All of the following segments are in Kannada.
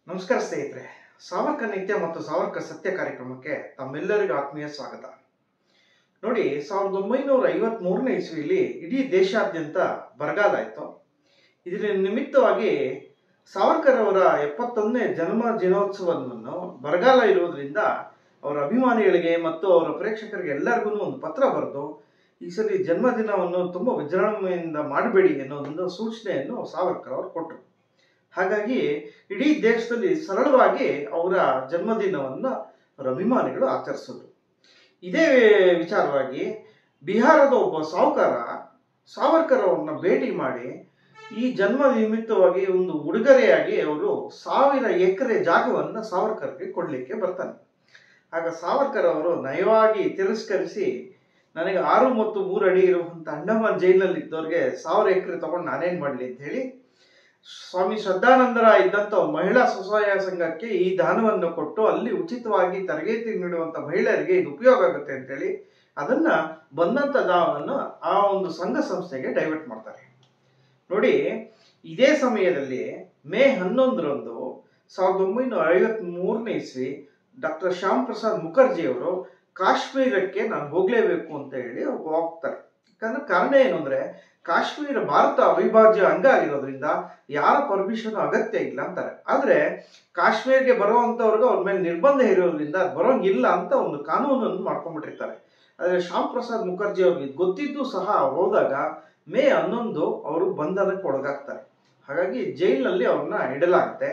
ನಮಸ್ಕಾರ ಸ್ನೇಹಿತರೆ ಸಾವರ್ಕರ್ ನಿತ್ಯ ಮತ್ತು ಸಾವರ್ಕರ್ ಸತ್ಯ ಕಾರ್ಯಕ್ರಮಕ್ಕೆ ತಮ್ಮೆಲ್ಲರಿಗೂ ಆತ್ಮೀಯ ಸ್ವಾಗತ ನೋಡಿ ಸಾವಿರದ ಒಂಬೈನೂರ ಐವತ್ತ್ ಮೂರನೇ ಇಸ್ವಿಯಲ್ಲಿ ಇಡೀ ದೇಶಾದ್ಯಂತ ಬರಗಾಲ ಆಯಿತು ಇದರ ನಿಮಿತ್ತವಾಗಿ ಸಾವರ್ಕರ್ ಅವರ ಎಪ್ಪತ್ತೊಂದನೇ ಜನ್ಮ ದಿನೋತ್ಸವವನ್ನು ಬರಗಾಲ ಇರುವುದರಿಂದ ಅವರ ಅಭಿಮಾನಿಗಳಿಗೆ ಮತ್ತು ಅವರ ಪ್ರೇಕ್ಷಕರಿಗೆ ಎಲ್ಲರಿಗೂ ಒಂದು ಪತ್ರ ಬರೆದು ಈ ಸರಿ ಜನ್ಮದಿನವನ್ನು ತುಂಬ ವಿಜೃಂಭಣೆಯಿಂದ ಮಾಡಬೇಡಿ ಅನ್ನೋದೊಂದು ಸೂಚನೆಯನ್ನು ಸಾವರ್ಕರ್ ಅವರು ಕೊಟ್ಟರು ಹಾಗಾಗಿ ಇಡೀ ದೇಶದಲ್ಲಿ ಸರಳವಾಗಿ ಅವರ ಜನ್ಮದಿನವನ್ನು ಅವರ ಅಭಿಮಾನಿಗಳು ಆಚರಿಸಿದ್ರು ಇದೇ ವಿಚಾರವಾಗಿ ಬಿಹಾರದ ಒಬ್ಬ ಸಾಹುಕಾರ ಸಾವರ್ಕರ್ ಅವ್ರನ್ನ ಭೇಟಿ ಮಾಡಿ ಈ ಜನ್ಮ ನಿಮಿತ್ತವಾಗಿ ಒಂದು ಉಡುಗೊರೆಯಾಗಿ ಅವರು ಸಾವಿರ ಎಕರೆ ಜಾಗವನ್ನು ಸಾವರ್ಕರ್ಗೆ ಕೊಡಲಿಕ್ಕೆ ಬರ್ತಾನೆ ಆಗ ಸಾವರ್ಕರ್ ಅವರು ನಯವಾಗಿ ತಿರಸ್ಕರಿಸಿ ನನಗೆ ಆರು ಮತ್ತು ಮೂರು ಅಡಿ ಇರುವಂಥ ಅಂಡಮಾನ್ ಜೈಲಿನಲ್ಲಿ ಇದ್ದವ್ರಿಗೆ ಸಾವಿರ ಎಕರೆ ತಗೊಂಡು ನಾನೇನು ಮಾಡಲಿ ಅಂತ ಹೇಳಿ ಸ್ವಾಮಿ ಶ್ರದ್ಧಾನಂದರ ಇದ್ದಂಥ ಒಂದು ಮಹಿಳಾ ಸ್ವಸಹಾಯ ಸಂಘಕ್ಕೆ ಈ ದಾನವನ್ನು ಕೊಟ್ಟು ಅಲ್ಲಿ ಉಚಿತವಾಗಿ ತರಬೇತಿ ನೀಡುವಂಥ ಮಹಿಳೆಯರಿಗೆ ಇದು ಉಪಯೋಗ ಆಗುತ್ತೆ ಅಂತೇಳಿ ಅದನ್ನ ಬಂದಂಥ ದಾನವನ್ನು ಆ ಒಂದು ಸಂಘ ಸಂಸ್ಥೆಗೆ ಡೈವರ್ಟ್ ಮಾಡ್ತಾರೆ ನೋಡಿ ಇದೇ ಸಮಯದಲ್ಲಿ ಮೇ ಹನ್ನೊಂದರಂದು ಸಾವಿರದ ಒಂಬೈನೂರ ಐವತ್ತ್ ಮೂರನೇ ಇಸ್ವಿ ಡಾಕ್ಟರ್ ಶ್ಯಾಮ್ ಪ್ರಸಾದ್ ಮುಖರ್ಜಿ ಅವರು ಕಾಶ್ಮೀರಕ್ಕೆ ನಾನು ಹೋಗ್ಲೇಬೇಕು ಅಂತ ಹೇಳಿ ಅವ್ರು ಹೋಗ್ತಾರೆ ಯಾಕಂದ್ರೆ ಕಾರಣ ಏನು ಅಂದ್ರೆ ಕಾಶ್ಮೀರ ಭಾರತ ಅವಿಭಾಜ್ಯ ಅಂಗ ಆಗಿರೋದ್ರಿಂದ ಯಾರ ಪರ್ಮಿಷನ್ ಅಗತ್ಯ ಇಲ್ಲ ಅಂತಾರೆ ಆದ್ರೆ ಕಾಶ್ಮೀರ್ಗೆ ಬರುವಂತವ್ರಿಗೆ ಅವ್ರ ಮೇಲೆ ನಿರ್ಬಂಧ ಇರೋದ್ರಿಂದ ಅದ್ ಬರೋಂಗಿಲ್ಲ ಅಂತ ಒಂದು ಕಾನೂನನ್ನು ಮಾಡ್ಕೊಂಡ್ಬಿಟ್ಟಿರ್ತಾರೆ ಆದ್ರೆ ಶ್ಯಾಮ್ ಪ್ರಸಾದ್ ಮುಖರ್ಜಿ ಅವ್ರಿಗೆ ಇದ್ ಗೊತ್ತಿದ್ದು ಸಹ ಅವ್ರು ಹೋದಾಗ ಮೇ ಹನ್ನೊಂದು ಅವರು ಬಂಧನಕ್ಕೆ ಒಳಗಾಗ್ತಾರೆ ಹಾಗಾಗಿ ಜೈಲಿನಲ್ಲಿ ಅವ್ರನ್ನ ಇಡಲಾಗುತ್ತೆ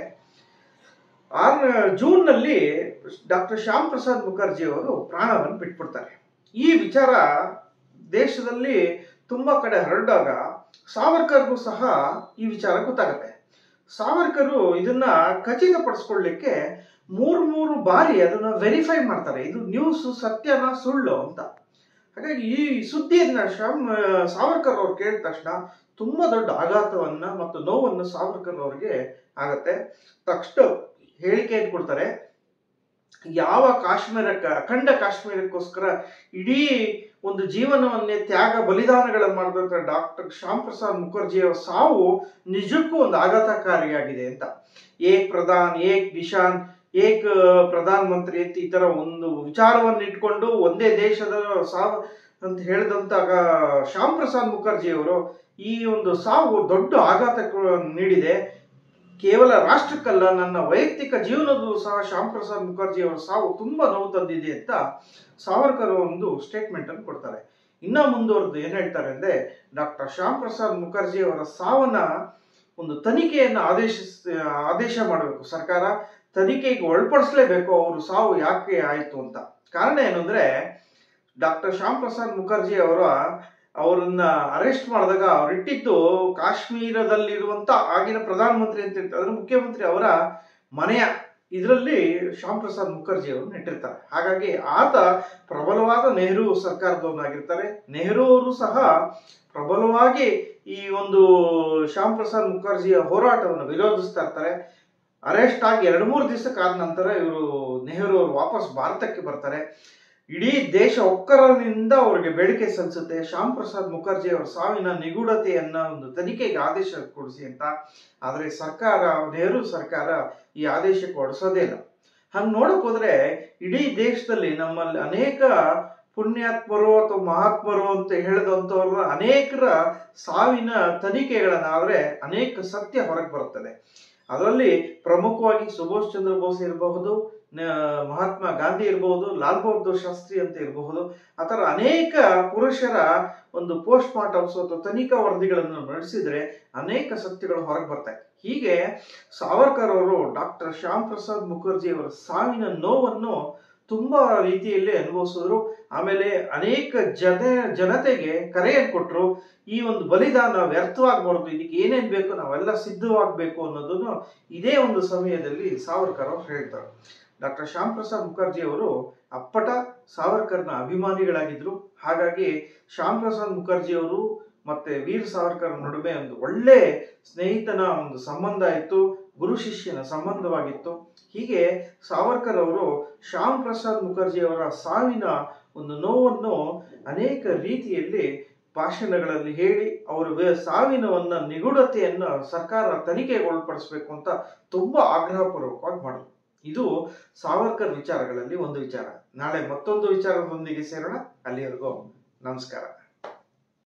ಆರ್ ಜೂನ್ನಲ್ಲಿ ಡಾಕ್ಟರ್ ಶ್ಯಾಮ್ ಪ್ರಸಾದ್ ಮುಖರ್ಜಿ ಅವರು ಪ್ರಾಣವನ್ನು ಬಿಟ್ಬಿಡ್ತಾರೆ ಈ ವಿಚಾರ ದೇಶದಲ್ಲಿ ತುಂಬಾ ಕಡೆ ಹರಡಿದಾಗ ಸಾವರ್ಕರ್ಗೂ ಸಹ ಈ ವಿಚಾರ ಗೊತ್ತಾಗುತ್ತೆ ಸಾವರ್ಕರು ಇದನ್ನ ಖಚಿತಪಡಿಸ್ಕೊಳ್ಳಿಕ್ಕೆ ಮೂರು ಮೂರು ಬಾರಿ ಅದನ್ನ ವೆರಿಫೈ ಮಾಡ್ತಾರೆ ಇದು ನ್ಯೂಸ್ ಸತ್ಯನ ಸುಳ್ಳು ಅಂತ ಹಾಗಾಗಿ ಈ ಸುದ್ದಿಯನ್ನ ಶ್ಯಾಮ್ ಸಾವರ್ಕರ್ ಅವ್ರು ಕೇಳಿದ ತಕ್ಷಣ ತುಂಬಾ ದೊಡ್ಡ ಆಘಾತವನ್ನ ಮತ್ತು ನೋವನ್ನು ಸಾವರ್ಕರ್ ಅವರಿಗೆ ಆಗತ್ತೆ ತಕ್ಷಣ ಹೇಳಿಕೆ ಕೊಡ್ತಾರೆ ಯಾವ ಕಾಶ್ಮೀರಕ್ಕೆ ಅಖಂಡ ಕಾಶ್ಮೀರಕ್ಕೋಸ್ಕರ ಇಡೀ ಒಂದು ಜೀವನವನ್ನೇ ತ್ಯಾಗ ಬಲಿದಾನಗಳನ್ನು ಮಾಡಿದಂಥ ಡಾಕ್ಟರ್ ಶ್ಯಾಮ್ ಪ್ರಸಾದ್ ಮುಖರ್ಜಿಯವರ ಸಾವು ನಿಜಕ್ಕೂ ಒಂದು ಆಘಾತಕಾರಿಯಾಗಿದೆ ಅಂತ ಏಕ್ ಪ್ರಧಾನ್ ಏಕ್ ನಿಶಾನ್ ಏಕ್ ಪ್ರಧಾನ ಮಂತ್ರಿ ಅಂತ ಈ ತರ ಒಂದು ವಿಚಾರವನ್ನು ಇಟ್ಕೊಂಡು ಒಂದೇ ದೇಶದ ಸಾವು ಅಂತ ಹೇಳಿದಂತ ಶ್ಯಾಮ್ ಪ್ರಸಾದ್ ಮುಖರ್ಜಿ ಅವರು ಈ ಒಂದು ಸಾವು ದೊಡ್ಡ ಆಘಾತ ನೀಡಿದೆ ಕೇವಲ ರಾಷ್ಟ್ರಕ್ಕಲ್ಲ ನನ್ನ ವೈಯಕ್ತಿಕ ಜೀವನದಲ್ಲೂ ಸಹ ಶ್ಯಾಮ್ ಪ್ರಸಾದ್ ಮುಖರ್ಜಿ ಅವರ ಸಾವು ತುಂಬಾ ನೋವು ತಂದಿದೆ ಅಂತ ಸಾವರ್ಕರ್ ಒಂದು ಸ್ಟೇಟ್ಮೆಂಟ್ ಅನ್ನು ಕೊಡ್ತಾರೆ ಇನ್ನ ಮುಂದುವರೆದು ಏನ್ ಹೇಳ್ತಾರೆ ಅಂದ್ರೆ ಡಾಕ್ಟರ್ ಶ್ಯಾಮ್ ಪ್ರಸಾದ್ ಮುಖರ್ಜಿ ಅವರ ಸಾವನ್ನ ಒಂದು ತನಿಖೆಯನ್ನು ಆದೇಶ ಆದೇಶ ಮಾಡಬೇಕು ಸರ್ಕಾರ ತನಿಖೆಗೆ ಒಳಪಡಿಸಲೇಬೇಕು ಅವರು ಸಾವು ಯಾಕೆ ಆಯ್ತು ಅಂತ ಕಾರಣ ಏನು ಅಂದ್ರೆ ಡಾಕ್ಟರ್ ಶ್ಯಾಮ್ ಪ್ರಸಾದ್ ಮುಖರ್ಜಿ ಅವರ ಅವರನ್ನ ಅರೆಸ್ಟ್ ಮಾಡಿದಾಗ ಅವರಿಟ್ಟಿದ್ದು ಕಾಶ್ಮೀರದಲ್ಲಿರುವಂತ ಆಗಿನ ಪ್ರಧಾನಮಂತ್ರಿ ಅಂತ ಇರ್ತಾರೆ ಮುಖ್ಯಮಂತ್ರಿ ಅವರ ಮನೆಯ ಇದರಲ್ಲಿ ಶ್ಯಾಮ್ ಪ್ರಸಾದ್ ಮುಖರ್ಜಿ ಅವರು ನೆಟ್ಟಿರ್ತಾರೆ ಹಾಗಾಗಿ ಆತ ಪ್ರಬಲವಾದ ನೆಹರು ಸರ್ಕಾರದವನಾಗಿರ್ತಾರೆ ನೆಹರು ಅವರು ಸಹ ಪ್ರಬಲವಾಗಿ ಈ ಒಂದು ಶ್ಯಾಮ್ ಪ್ರಸಾದ್ ಮುಖರ್ಜಿಯ ಹೋರಾಟವನ್ನು ವಿರೋಧಿಸ್ತಾ ಇರ್ತಾರೆ ಅರೆಸ್ಟ್ ಆಗಿ ಎರಡು ಮೂರು ದಿವಸಕ್ಕಾದ ನಂತರ ಇವರು ನೆಹರು ಅವರು ವಾಪಸ್ ಭಾರತಕ್ಕೆ ಬರ್ತಾರೆ ಇಡೀ ದೇಶ ಒಕ್ಕರನಿಂದ ಅವರಿಗೆ ಬೇಡಿಕೆ ಸಲ್ಲಿಸುತ್ತೆ ಶ್ಯಾಮ್ ಪ್ರಸಾದ್ ಮುಖರ್ಜಿ ಅವರ ಸಾವಿನ ನಿಗೂಢತೆಯನ್ನ ಒಂದು ತನಿಖೆಗೆ ಆದೇಶ ಕೊಡಿಸಿ ಅಂತ ಆದರೆ ಸರ್ಕಾರ ನೆಹರು ಸರ್ಕಾರ ಈ ಆದೇಶಕ್ಕೆ ಹೊಡಿಸೋದೇ ಇಲ್ಲ ಹಂಗೆ ನೋಡಕ್ ಹೋದ್ರೆ ಇಡೀ ದೇಶದಲ್ಲಿ ನಮ್ಮಲ್ಲಿ ಅನೇಕ ಪುಣ್ಯಾತ್ಮರು ಅಥವಾ ಮಹಾತ್ಮರು ಅಂತ ಹೇಳಿದಂಥವ್ರ ಅನೇಕರ ಸಾವಿನ ತನಿಖೆಗಳನ್ನಾದ್ರೆ ಅನೇಕ ಸತ್ಯ ಹೊರಗೆ ಬರುತ್ತದೆ ಅದರಲ್ಲಿ ಪ್ರಮುಖವಾಗಿ ಸುಭಾಷ್ ಚಂದ್ರ ಬೋಸ್ ಇರಬಹುದು ಮಹಾತ್ಮ ಗಾಂಧಿ ಇರಬಹುದು ಲಾಲ್ ಬಹದ್ದೂರ್ ಶಾಸ್ತ್ರಿ ಅಂತ ಇರಬಹುದು ಆ ಥರ ಅನೇಕ ಪುರುಷರ ಒಂದು ಪೋಸ್ಟ್ ಮಾರ್ಟಮ್ಸ್ ಅಥವಾ ತನಿಖಾ ವರದಿಗಳನ್ನು ನಡೆಸಿದ್ರೆ ಅನೇಕ ಸತ್ಯಗಳು ಹೊರಗೆ ಬರ್ತಾయి ಹೀಗೆ ಸಾವರ್ಕರ್ ಅವರು ಡಾಕ್ಟರ್ ಶ್ಯಾಮ್ ಪ್ರಸಾದ್ ಮುಖರ್ಜಿ ಅವರ ಸಾವಿನ ನೋವನ್ನು ತುಂಬಾ ರೀತಿಯಲ್ಲಿ ಅನುಭವಿಸಿದ್ರು ಆಮೇಲೆ ಅನೇಕ ಜನ ಜನತೆಗೆ ಕರೆಯನ್ನು ಕೊಟ್ಟರು ಈ ಒಂದು ಬಲಿದಾನ ವ್ಯರ್ಥವಾಗಬಾರ್ದು ಇದಕ್ಕೆ ಏನೇನ್ ಬೇಕು ನಾವೆಲ್ಲ ಸಿದ್ಧವಾಗಬೇಕು ಅನ್ನೋದನ್ನು ಇದೇ ಒಂದು ಸಮಯದಲ್ಲಿ ಸಾವರ್ಕರ್ ಅವರು ಹೇಳ್ತಾರೆ ಡಾಕ್ಟರ್ ಶ್ಯಾಮ್ ಪ್ರಸಾದ್ ಮುಖರ್ಜಿ ಅವರು ಅಪ್ಪಟ ಸಾವರ್ಕರ್ನ ಅಭಿಮಾನಿಗಳಾಗಿದ್ರು ಹಾಗಾಗಿ ಶ್ಯಾಮ್ ಪ್ರಸಾದ್ ಮುಖರ್ಜಿ ಅವರು ಮತ್ತೆ ವೀರ್ ಸಾವರ್ಕರ್ ನಡುವೆ ಒಂದು ಒಳ್ಳೆ ಸ್ನೇಹಿತನ ಒಂದು ಸಂಬಂಧ ಇತ್ತು ಗುರು ಶಿಷ್ಯನ ಸಂಬಂಧವಾಗಿತ್ತು ಹೀಗೆ ಸಾವರ್ಕರ್ ಅವರು ಶ್ಯಾಮ್ ಪ್ರಸಾದ್ ಮುಖರ್ಜಿ ಅವರ ಸಾವಿನ ಒಂದು ನೋವನ್ನು ಅನೇಕ ರೀತಿಯಲ್ಲಿ ಭಾಷಣಗಳಲ್ಲಿ ಹೇಳಿ ಅವರ ವೆ- ಸಾವಿನವನ್ನ ನಿಗೂಢತೆಯನ್ನು ಸರ್ಕಾರ ತನಿಖೆಗೊಳಪಡಿಸಬೇಕು ಅಂತ ತುಂಬಾ ಆಗ್ರಹಪೂರ್ವಕವಾಗಿ ಮಾಡಿದ್ರು ಇದು ಸಾವರ್ಕರ್ ವಿಚಾರಗಳಲ್ಲಿ ಒಂದು ವಿಚಾರ ನಾಳೆ ಮತ್ತೊಂದು ವಿಚಾರದೊಂದಿಗೆ ಸೇರೋಣ ಅಲ್ಲಿವರೆಗೂ ನಮಸ್ಕಾರ